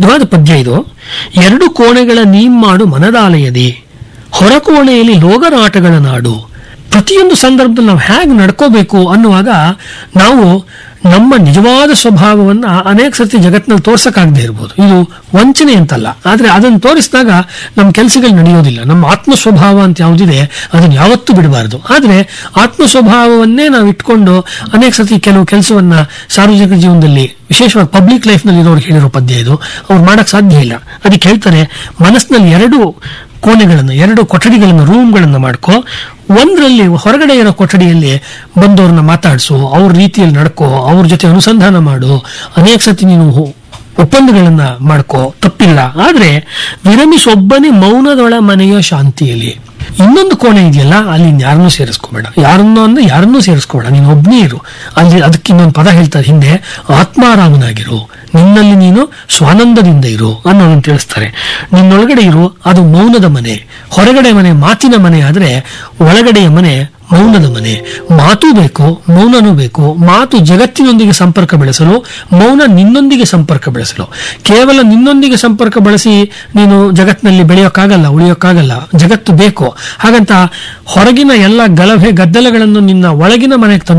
ಪ್ರಸಿದ್ಧವಾದ ಪದ್ಯ ಇದು ಎರಡು ಕೋಣೆಗಳ ನೀಮ್ಮಾಡು ಮನದಾಲಯದಿ ಹೊರ ಕೋಣೆಯಲ್ಲಿ ಲೋಗರಾಟಗಳ ನಾಡು ಪ್ರತಿಯೊಂದು ಸಂದರ್ಭದಲ್ಲಿ ನಾವು ಹೇಗೆ ನಡ್ಕೋಬೇಕು ಅನ್ನುವಾಗ ನಾವು ನಮ್ಮ ನಿಜವಾದ ಸ್ವಭಾವವನ್ನು ಅನೇಕ ಸರ್ತಿ ಜಗತ್ತಿನಲ್ಲಿ ತೋರ್ಸಕ್ಕಾಗದೇ ಇರ್ಬೋದು ಇದು ವಂಚನೆ ಅಂತಲ್ಲ ಆದರೆ ಅದನ್ನು ತೋರಿಸಿದಾಗ ನಮ್ಮ ಕೆಲಸಗಳು ನಡೆಯೋದಿಲ್ಲ ನಮ್ಮ ಆತ್ಮ ಸ್ವಭಾವ ಅಂತ ಯಾವುದಿದೆ ಅದನ್ನು ಯಾವತ್ತೂ ಬಿಡಬಾರದು ಆದರೆ ಆತ್ಮ ಸ್ವಭಾವವನ್ನೇ ನಾವು ಇಟ್ಕೊಂಡು ಅನೇಕ ಸರ್ತಿ ಕೆಲವು ಕೆಲಸವನ್ನ ಸಾರ್ವಜನಿಕ ಜೀವನದಲ್ಲಿ ವಿಶೇಷವಾಗಿ ಪಬ್ಲಿಕ್ ಲೈಫ್ನಲ್ಲಿ ಇರೋರು ಹೇಳಿರೋ ಪದ್ಯ ಇದು ಅವ್ರು ಮಾಡಕ್ ಸಾಧ್ಯ ಇಲ್ಲ ಅದಕ್ಕೆ ಹೇಳ್ತಾರೆ ಮನಸ್ಸಿನಲ್ಲಿ ಎರಡು ಕೋಣೆಗಳನ್ನು ಎರಡು ಕೊಠಡಿಗಳನ್ನು ರೂಮ್ಗಳನ್ನು ಮಾಡ್ಕೋ ಒಂದರಲ್ಲಿ ಹೊರಗಡೆ ಇರೋ ಕೊಠಡಿಯಲ್ಲಿ ಬಂದವ್ರನ್ನ ಮಾತಾಡಿಸು ಅವ್ರ ರೀತಿಯಲ್ಲಿ ನಡ್ಕೋ ಅವ್ರ ಜೊತೆ ಅನುಸಂಧಾನ ಮಾಡು ಅನೇಕ ಸತಿ ನೀನು ಹೊ- ಒಪ್ಪಂದಗಳನ್ನ ಮಾಡ್ಕೋ ತಪ್ಪಿಲ್ಲ ಆದ್ರೆ ವಿರಮಿಸೊಬ್ಬನೇ ಮೌನದೊಳ ಮನೆಯ ಶಾಂತಿಯಲ್ಲಿ ಇನ್ನೊಂದು ಕೋಣೆ ಇದೆಯಲ್ಲ ಅಲ್ಲಿ ಯಾರನ್ನೂ ಸೇರಿಸ್ಕೋಬೇಡ ಯಾರನ್ನೋ ಅಂದ್ರೆ ಯಾರನ್ನೂ ಸೇರಿಸ್ಕೋಬೇಡ ನೀನು ಒಬ್ಬನೇ ಇರು ಅಲ್ಲಿ ಅದಕ್ಕೆ ಇನ್ನೊಂದು ಪದ ಹೇಳ್ತಾರೆ ಹಿಂದೆ ಆತ್ಮಾರಾಮನಾಗಿರು ನಿನ್ನಲ್ಲಿ ನೀನು ಸ್ವಾನಂದದಿಂದ ಇರು ಅನ್ನೋದನ್ನು ತಿಳಿಸ್ತಾರೆ ನಿನ್ನೊಳಗಡೆ ಇರು ಅದು ಮೌನದ ಮನೆ ಹೊರಗಡೆ ಮನೆ ಮಾತಿನ ಮನೆ ಆದ್ರೆ ಒಳಗಡೆಯ ಮನೆ ಮೌನದ ಮನೆ ಮಾತು ಬೇಕು ಮೌನನೂ ಬೇಕು ಮಾತು ಜಗತ್ತಿನೊಂದಿಗೆ ಸಂಪರ್ಕ ಬೆಳೆಸಲು ಮೌನ ನಿನ್ನೊಂದಿಗೆ ಸಂಪರ್ಕ ಬೆಳೆಸಲು ಕೇವಲ ನಿನ್ನೊಂದಿಗೆ ಸಂಪರ್ಕ ಬಳಸಿ ನೀನು ಜಗತ್ತಿನಲ್ಲಿ ಬೆಳೆಯೋಕ್ಕಾಗಲ್ಲ ಉಳಿಯೋಕ್ಕಾಗಲ್ಲ ಜಗತ್ತು ಬೇಕು ಹಾಗಂತ ಹೊರಗಿನ ಎಲ್ಲ ಗಲಭೆ ಗದ್ದಲಗಳನ್ನು ನಿನ್ನ ಒಳಗಿನ ಮನೆಗೆ ತಂದು